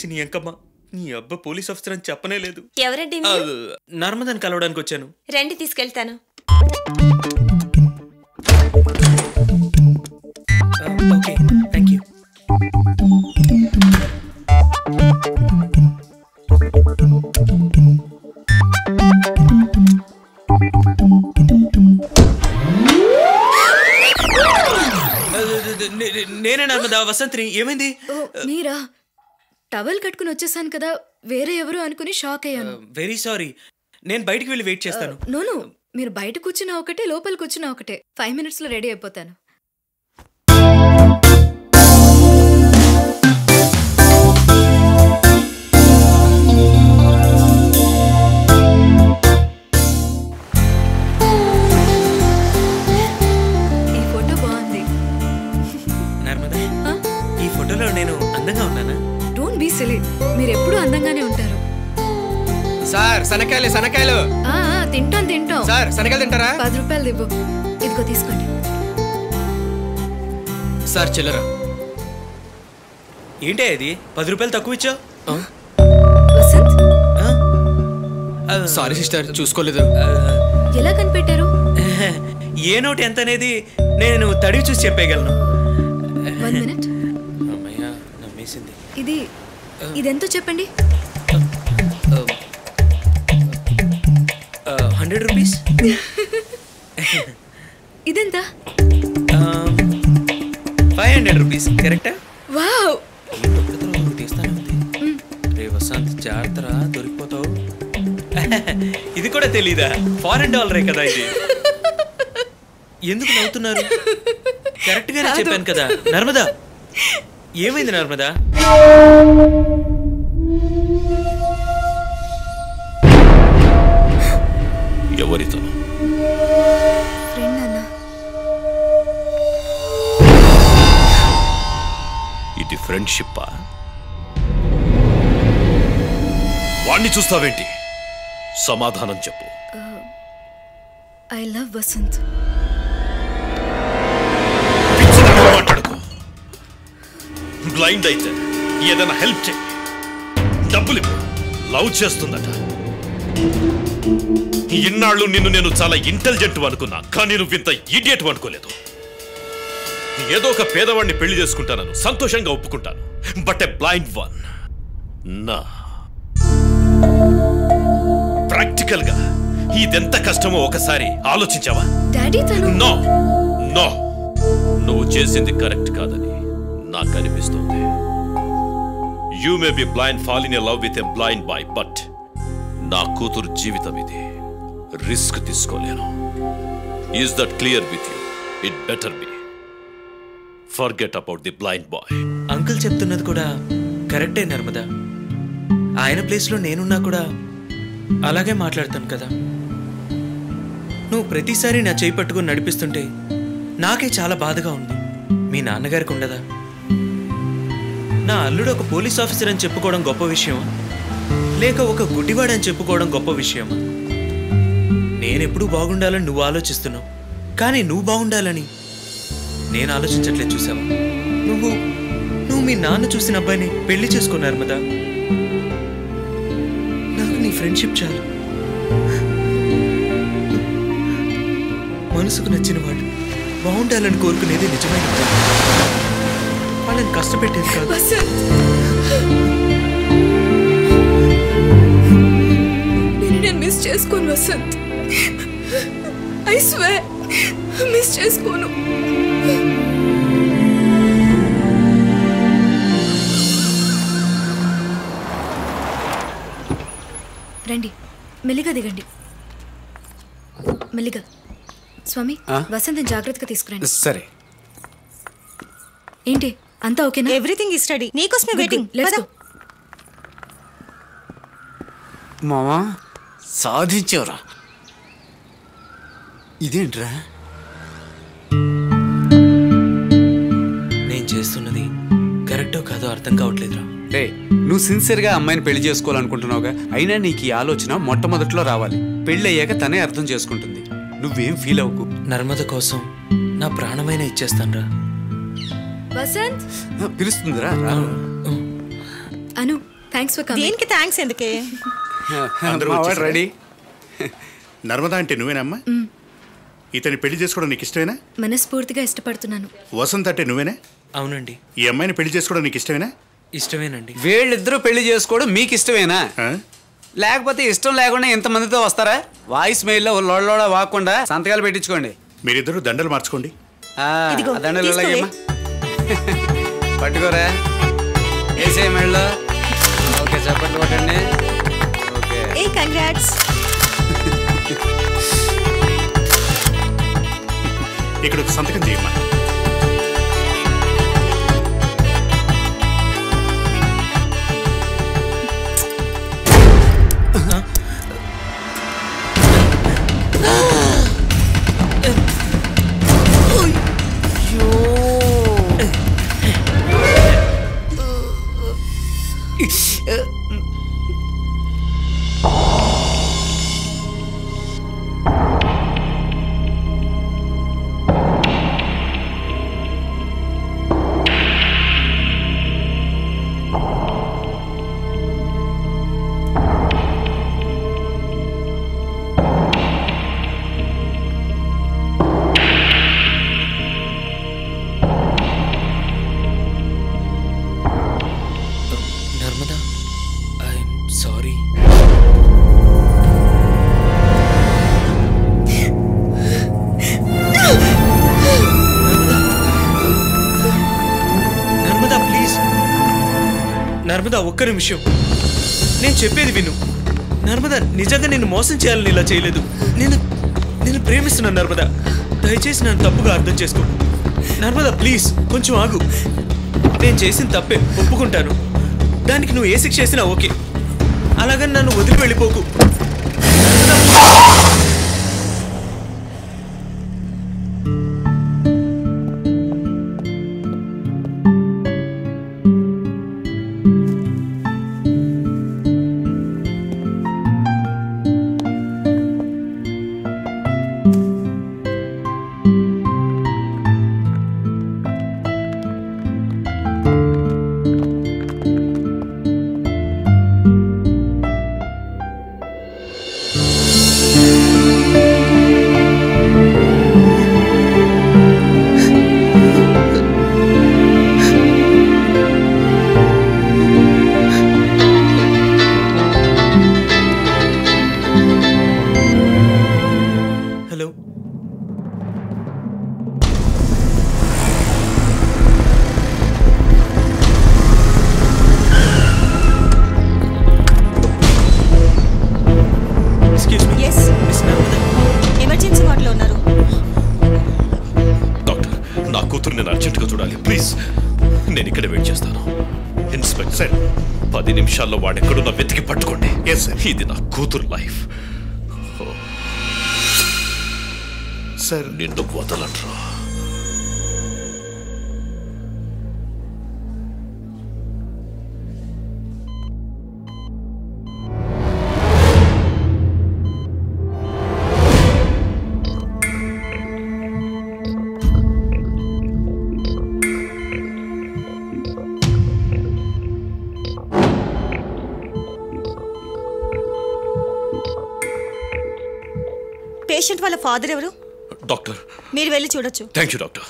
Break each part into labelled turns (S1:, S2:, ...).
S1: చేసి నీ అంకమ్మ నీ అబ్బ పోలీస్ ఆఫీసర్ అని చెప్పనే లేదు
S2: ఎవరండి
S1: ఆ,
S2: మీరు?
S1: నర్మదని కలవడానికి వచ్చాను
S2: రండి తీసుకెళ్తాను
S1: ఓకే థ్యాంక్ యూ నేనే నర్మదా వసంత్ని ఏమైంది
S3: ఓ మీరా టవల్ కట్టుకుని వచ్చేసాను కదా వేరే ఎవరు అనుకుని షాక్ అయ్యాను
S1: వెరీ సారీ నేను బయటికి వెళ్ళి వెయిట్ చేస్తాను
S3: నోను మీరు బయట కూర్చున్నా ఒకటే లోపల కూర్చున్నా ఒకటే ఫైవ్ మినిట్స్ లో రెడీ అయిపోతాను ఈ ఫోటో బాగుంది
S1: నర్మదా
S3: ఆ?
S1: ఈ ఫోటోలో నేను అందంగా ఉన్నానా
S3: డోంట్ బీ సిలీ మీరు ఎప్పుడూ అందంగానే ఉంటారు
S4: సార్ శనకాయలు శనకాయలు
S3: ఆ, ఆ, తింటాం తింటాం
S4: సార్ శనకాయలు తింటారా
S3: పది రూపాయలు ఇవ్వు ఇదిగో తీసుకోండి
S4: సార్ చిల్లర
S1: ఏంటి అది పది రూపాయలు తక్కువ ఇచ్చావు
S3: వసంత్
S4: సారీ సిస్టర్ చూసుకోలేదు
S3: ఎలా కనిపెట్టారు
S1: ఏ నోట్ ఎంత అనేది నేను తడివి చూసి చెప్పేయగలను
S3: వన్ మినిట్
S1: అమ్మయ్యా నమ్మేసింది
S3: ఇది ఇదెంతో చెప్పండి
S1: హండ్రెడ్ రూపీస్
S3: ఇదెంత
S1: ఫైవ్ హండ్రెడ్ రూపీస్ కరెక్టా
S3: వావ్
S1: తీస్తానే ఉంది రే వసంత్ జాగ్రత్త దొరికిపోతావు ఇది కూడా తెలీదా ఫారెన్ డాలరే కదా ఇది ఎందుకు నవ్వుతున్నారు కరెక్ట్ గానే చెప్పాను కదా నర్మదా ఏమైంది నర్మదా
S5: ఎవరితను
S3: ఫ్రెండ్ అన్న
S5: ఇది ఫ్రెండ్షిప్పా వాణ్ణి చూస్తావేంటి సమాధానం చెప్పు
S3: ఐ లవ్ వసంత్
S5: పిచ్చిదానిలా మాట్లాడుకో బ్లైండ్ అయితే ఏదైనా హెల్ప్ చేయి డబ్బులు ఇవ్వు లవ్ చేస్తుందట ఇన్నాళ్ళు నిన్ను నేను చాలా ఇంటెలిజెంట్ అనుకున్నా కానీ నువ్వు ఇంత ఇడియట్ అనుకోలేదు ఏదో ఒక పేదవాడిని పెళ్లి చేసుకుంటానను సంతోషంగా ఒప్పుకుంటాను బట్ ఎ బ్లైండ్ వన్ నా ప్రాక్టికల్ గా ఇదెంత కష్టమో ఒకసారి ఆలోచించావా
S3: డాడీ తను
S5: నో నో నువ్వు చేసింది కరెక్ట్ కాదని నాకు అనిపిస్తుంది you may be blind fall in love with a blind boy but నా కూతురు జీవితం ఇది రిస్క్ తీసుకోలేను is that clear with you it better be forget about the blind boy
S1: uncle చెప్తున్నది కూడా కరెక్టే నర్మదా ఆయన ప్లేస్లో నేనున్నా కూడా అలాగే మాట్లాడతాను కదా నువ్వు ప్రతిసారి నా చేయి పట్టుకుని నడిపిస్తుంటే నాకే చాలా బాధగా ఉంది మీ నాన్నగారికి ఉండదా నా అల్లుడు ఒక పోలీస్ ఆఫీసర్ అని చెప్పుకోవడం గొప్ప విషయమా లేక ఒక గుడ్డివాడని చెప్పుకోవడం గొప్ప విషయమా నేనెప్పుడు బాగుండాలని నువ్వు ఆలోచిస్తున్నావు కానీ నువ్వు బాగుండాలని నేను ఆలోచించట్లేదు చూసావా నువ్వు నువ్వు మీ నాన్న చూసిన అబ్బాయిని పెళ్లి చేసుకున్నారు మదా నాకు నీ ఫ్రెండ్షిప్ చాలు మనసుకు నచ్చిన వాడు బాగుండాలని కోరుకునేది నిజమైన ప్రేమ. వాళ్ళని కష్టపెట్టేది కాదు
S3: వసంత్ నేను నేను మిస్ చేసుకోను వసంత్ ఐ స్వే మిస్ చేసుకోను రండి మెల్లిగా దిగండి మెల్లిగా స్వామి
S4: ఆ?
S3: వసంత్ జాగ్రత్తగా తీసుకురండి
S4: సరే
S3: ఏంటి అంతా ఓకేనా
S2: ఎవ్రీథింగ్ ఇస్ రెడీ నీకోసమే
S3: Good,
S2: waiting
S3: good. Let's go.
S4: మామా సాధించావురా ఇదేంట్రా
S1: నేను చేస్తున్నది కరెక్టో కాదో అర్థం కావట్లేదురా
S6: రే నువ్వు సిన్సియర్గా అమ్మాయిని పెళ్లి చేసుకోవాలనుకుంటున్నావుగా అయినా నీకు ఈ ఆలోచన మొట్టమొదట్లో రావాలి పెళ్ళి అయ్యాక తనే అర్థం చేసుకుంటుంది నువ్వేం ఫీల్ అవ్వకు
S1: నర్మద కోసం నా ప్రాణమైన ఇచ్చేస్తానురా
S3: వసంత్
S6: ఆ, పిలుస్తుందిరా రా.
S3: అను థ్యాంక్స్ ఫర్ కమింగ్
S2: దేనికి థ్యాంక్స్ ఎందుకే
S7: అందరూ
S6: మా వాడు
S7: వచ్చేసారా?
S6: రెడీ
S7: నర్మదా అంటే నువ్వేనమ్మా ఇతని పెళ్లి చేసుకోవడం నీకు ఇష్టమేనా
S3: మనస్ఫూర్తిగా ఇష్టపడుతున్నాను
S7: వసంత్ అంటే నువ్వేనా
S1: అవునండి
S7: ఈ అమ్మాయిని పెళ్లి చేసుకోవడం నీకు ఇష్టమేనా
S1: ఇష్టమేనండి
S6: వీళ్ళిద్దరూ పెళ్లి చేసుకోవడం మీకు ఇష్టమేనా
S7: ఆ?
S6: లేకపోతే ఇష్టం లేకుండా ఎంతమందితో వస్తారా వాయిస్ మెయిల్లో లోడ వాకుండా సంతకాలు పెట్టించుకోండి
S7: మీరిద్దరూ దండలు మార్చుకోండి
S6: ఆ,
S2: ఇదిగో,
S6: ఆ దండలు
S2: తీసుకోవే.
S6: ఇలాగేమ్మా. పట్టుకోరా వేసే మెళ్ళో ఓకే చప్పట్లు కొట్టండి ఓకే
S2: ఏ కంగ్రాట్స్
S7: ఇక్కడ ఒక సంతకం చేయమ్మా
S1: Narmada I'm sorry Narmada please Narmada ఒక్క నిమిషం నేను చెప్పేది విను నర్మదా నిజంగా నేను మోసం చేయాలని ఇలా చేయలేదు నేను నేను ప్రేమిస్తున్నాను నర్మదా దయచేసి నన్ను తప్పుగా అర్థం చేసుకో నర్మదా ప్లీజ్ కొంచెం ఆగు నేను చేసిన తప్పే ఒప్పుకుంటాను దానికి నువ్వు ఏ శిక్ష చేసినా ఓకే అలాగని నన్ను వదిలి వెళ్ళిపోకు hello excuse me
S2: yes
S1: miss Narmada
S2: emergency వార్డులో ఉన్నారు
S5: డాక్టర్ నా కూతురు నేను అర్జెంటుగా చూడాలి ప్లీజ్ నేను ఇక్కడ వెయిట్ చేస్తాను ఇన్స్పెక్టర్
S7: సార్
S5: పది నిమిషాల్లో వాడెక్కడున్నా వెతికి పట్టుకోండి
S7: ఎస్ సార్
S5: ఇది నా కూతురు లైఫ్
S7: సార్
S5: నిన్ను వదలట్రా
S2: పేషెంట్ వాళ్ళ ఫాదర్ ఎవరు
S5: డాక్టర్
S2: మీరు వెళ్ళి చూడొచ్చు
S5: థ్యాంక్ యూ డాక్టర్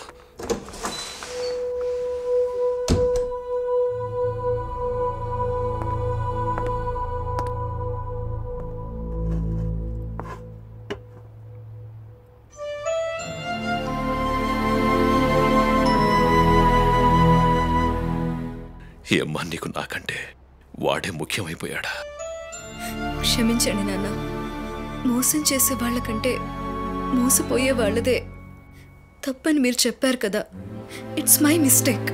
S5: ఈ అమ్మ నీకు నాకంటే వాడే ముఖ్యమైపోయాడా
S3: క్షమించండి నాన్న మోసం చేసే వాళ్ళకంటే మోసపోయే వాళ్ళదే తప్పని మీరు చెప్పారు కదా ఇట్స్ మై మిస్టేక్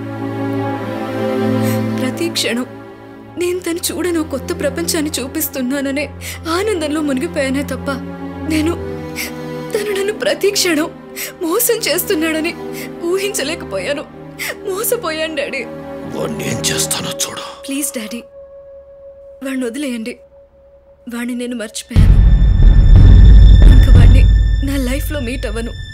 S3: ప్రతి క్షణం నేను తను చూడను కొత్త ప్రపంచాన్ని చూపిస్తున్నాననే ఆనందంలో మునిగిపోయానే తప్ప నేను తను నన్ను ప్రతి క్షణం మోసం చేస్తున్నాడని ఊహించలేకపోయాను మోసపోయాను డాడీ
S5: వాడిని ఏం చేస్తానో చూడు
S3: ప్లీజ్ డాడీ వాడిని వదిలేయండి వాడిని నేను మర్చిపోయాను ఇంకా వాడిని నా లైఫ్లో మీట్ అవ్వను